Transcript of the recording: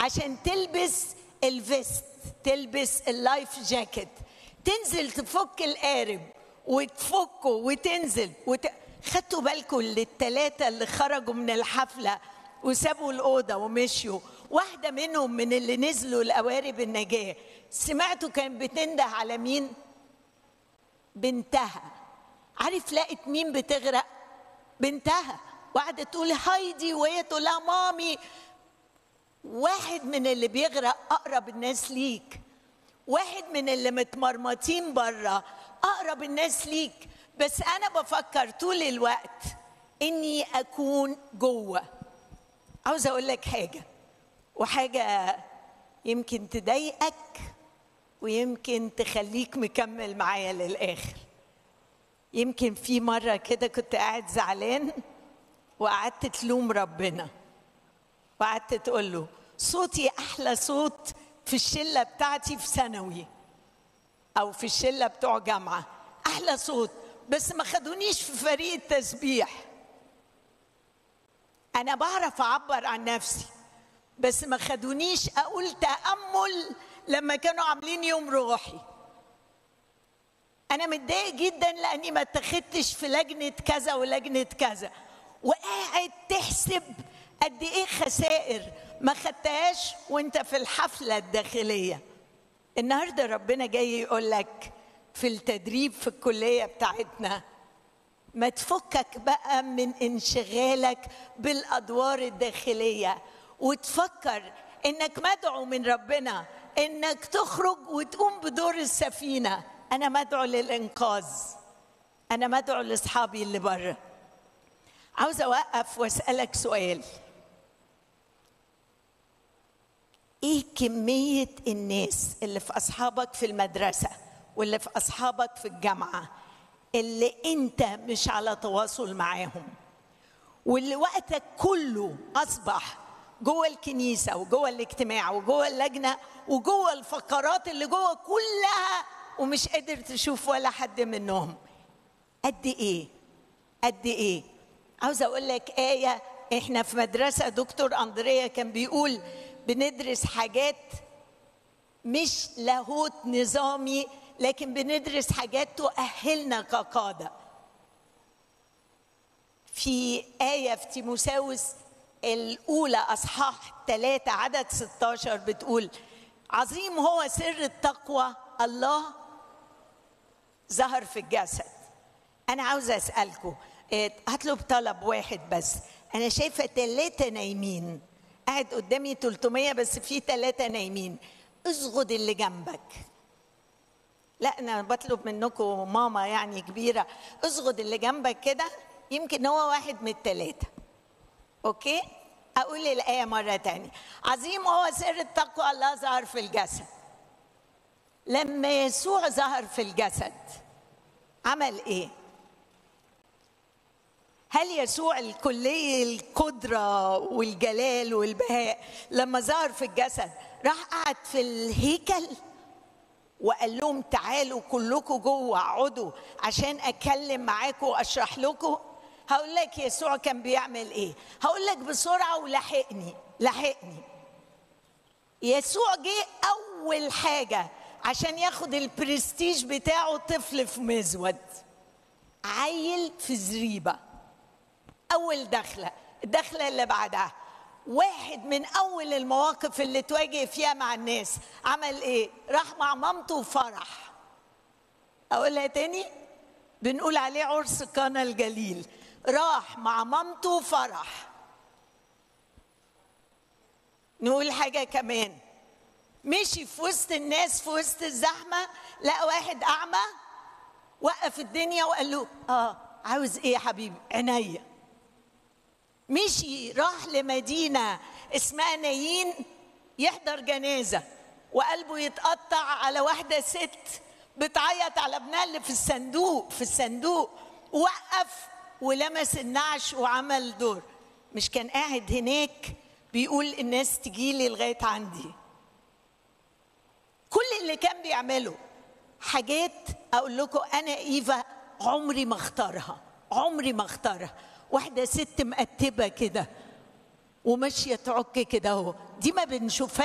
عشان تلبس الفيست تلبس اللايف جاكيت تنزل تفك القارب وتفكه وتنزل وت... خدتوا بالكم للثلاثة اللي خرجوا من الحفلة وسابوا الأوضة ومشيوا واحدة منهم من اللي نزلوا القوارب النجاة سمعتوا كانت بتنده على مين؟ بنتها عارف لقت مين بتغرق؟ بنتها وقعدت تقول هايدي وهي تقول لها مامي واحد من اللي بيغرق اقرب الناس ليك واحد من اللي متمرمطين بره اقرب الناس ليك بس انا بفكر طول الوقت اني اكون جوه عاوز اقول لك حاجه وحاجه يمكن تضايقك ويمكن تخليك مكمل معايا للاخر يمكن في مره كده كنت قاعد زعلان وقعدت تلوم ربنا وقعدت تقول له صوتي احلى صوت في الشله بتاعتي في ثانوي او في الشله بتوع جامعه احلى صوت بس ما خدونيش في فريق التسبيح انا بعرف اعبر عن نفسي بس ما خدونيش اقول تامل لما كانوا عاملين يوم روحي انا متضايق جدا لاني ما اتخدتش في لجنه كذا ولجنه كذا وقاعد تحسب قد ايه خسائر ما خدتهاش وانت في الحفله الداخليه النهارده ربنا جاي يقول لك في التدريب في الكليه بتاعتنا ما تفكك بقى من انشغالك بالادوار الداخليه وتفكر انك مدعو من ربنا انك تخرج وتقوم بدور السفينه انا مدعو للانقاذ انا مدعو لاصحابي اللي بره عاوز اوقف واسالك سؤال ايه كميه الناس اللي في اصحابك في المدرسه واللي في اصحابك في الجامعه اللي انت مش على تواصل معاهم واللي وقتك كله اصبح جوه الكنيسه وجوه الاجتماع وجوه اللجنه وجوه الفقرات اللي جوه كلها ومش قادر تشوف ولا حد منهم قد ايه قد ايه عاوز اقول لك ايه احنا في مدرسه دكتور اندريا كان بيقول بندرس حاجات مش لاهوت نظامي لكن بندرس حاجات تؤهلنا كقاده في آية في تيموساوس الأولى أصحاح ثلاثة عدد 16 بتقول عظيم هو سر التقوى الله ظهر في الجسد أنا عاوزة أسألكم هطلب طلب واحد بس أنا شايفة ثلاثة نايمين قاعد قدامي 300 بس في ثلاثة نايمين اصغد اللي جنبك لا انا بطلب منكم ماما يعني كبيره اصغد اللي جنبك كده يمكن هو واحد من الثلاثه اوكي اقول الايه مره تانية عظيم هو سر التقوى الله ظهر في الجسد لما يسوع ظهر في الجسد عمل ايه هل يسوع الكلي القدرة والجلال والبهاء لما ظهر في الجسد راح قعد في الهيكل وقال لهم تعالوا كلكم جوه اقعدوا عشان اتكلم معاكم واشرح لكم هقول لك يسوع كان بيعمل ايه هقول لك بسرعه ولحقني لحقني يسوع جه اول حاجه عشان ياخد البرستيج بتاعه طفل في مزود عيل في زريبه اول دخله الدخله اللي بعدها واحد من اول المواقف اللي تواجه فيها مع الناس عمل ايه راح مع مامته فرح اقولها تاني بنقول عليه عرس قنا الجليل راح مع مامته فرح نقول حاجه كمان مشي في وسط الناس في وسط الزحمه لقى واحد اعمى وقف الدنيا وقال له اه عاوز ايه يا حبيبي عينيا مشي راح لمدينة اسمها نايين يحضر جنازة وقلبه يتقطع على واحدة ست بتعيط على ابنها اللي في الصندوق في الصندوق وقف ولمس النعش وعمل دور مش كان قاعد هناك بيقول الناس تجيلي لغاية عندي كل اللي كان بيعمله حاجات أقول لكم أنا إيفا عمري ما اختارها عمري ما اختارها واحدة ست مقتبة كده وماشيه تعك كده اهو دي ما بنشوفهاش